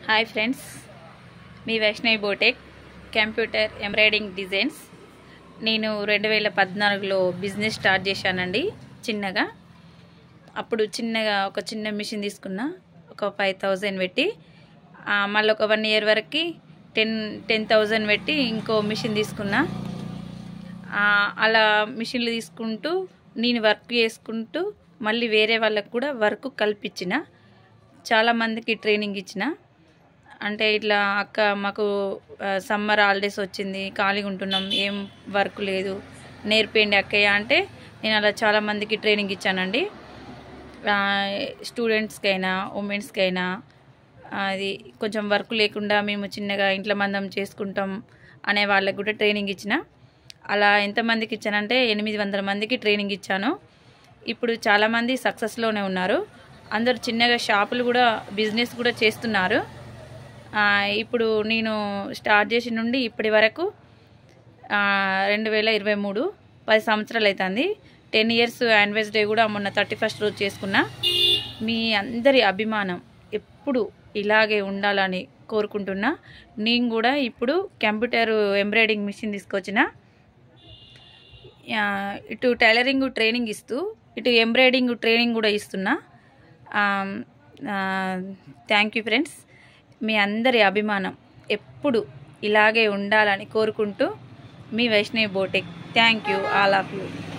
hi friends మీ Vaishnavi boutique computer embroidering designs నేను రెండు వేల పద్నాలుగులో బిజినెస్ స్టార్ట్ చేశానండి చిన్నగా అప్పుడు చిన్నగా ఒక చిన్న మిషన్ తీసుకున్నా ఒక ఫైవ్ థౌజండ్ పెట్టి ఆ, మళ్ళీ ఒక వన్ ఇయర్ వరకు టెన్ టెన్ థౌజండ్ పెట్టి ఇంకో మిషన్ తీసుకున్నా ఆ, అలా మిషన్లు తీసుకుంటూ నేను వర్క్ చేసుకుంటూ మళ్ళీ వేరే వాళ్ళకు కూడా వర్క్ కల్పించిన చాలామందికి ట్రైనింగ్ ఇచ్చిన అంటే ఇట్లా అక్క మాకు సమ్మర్ హాలిడేస్ వచ్చింది ఖాళీగా ఉంటున్నాం ఏం వర్క్ లేదు నేర్పేయండి అక్కయ్య అంటే నేను అలా చాలామందికి ట్రైనింగ్ ఇచ్చానండి స్టూడెంట్స్కి అయినా ఉమెన్స్కి అయినా అది కొంచెం వర్క్ లేకుండా మేము చిన్నగా ఇంట్లో మందం చేసుకుంటాం అనే వాళ్ళకి కూడా ట్రైనింగ్ ఇచ్చిన అలా ఎంతమందికి ఇచ్చానంటే ఎనిమిది వందల మందికి ట్రైనింగ్ ఇచ్చాను ఇప్పుడు చాలామంది సక్సెస్లోనే ఉన్నారు అందరు చిన్నగా షాపులు కూడా బిజినెస్ కూడా చేస్తున్నారు ఆ, ఇప్పుడు నేను స్టార్ట్ చేసి నుండి ఇప్పటి వరకు రెండు వేల ఇరవై మూడు పది సంవత్సరాలు అవుతుంది టెన్ ఇయర్స్ యానివర్సరీ కూడా మొన్న థర్టీ ఫస్ట్ రోజు చేసుకున్నా మీ అందరి అభిమానం ఎప్పుడు ఇలాగే ఉండాలని కోరుకుంటున్నా నేను కూడా ఇప్పుడు కంప్యూటర్ ఎంబ్రాయిడింగ్ మిషన్ తీసుకొచ్చిన ఆ, ఇటు టైలరింగ్ ట్రైనింగ్ ఇస్తూ ఇటు ఎంబ్రాయిడింగ్ ట్రైనింగ్ కూడా ఇస్తున్నా థ్యాంక్ యూ ఫ్రెండ్స్ మీ అందరి అభిమానం ఎప్పుడు ఇలాగే ఉండాలని కోరుకుంటూ మీ Vaishnavi boutique thank you all of you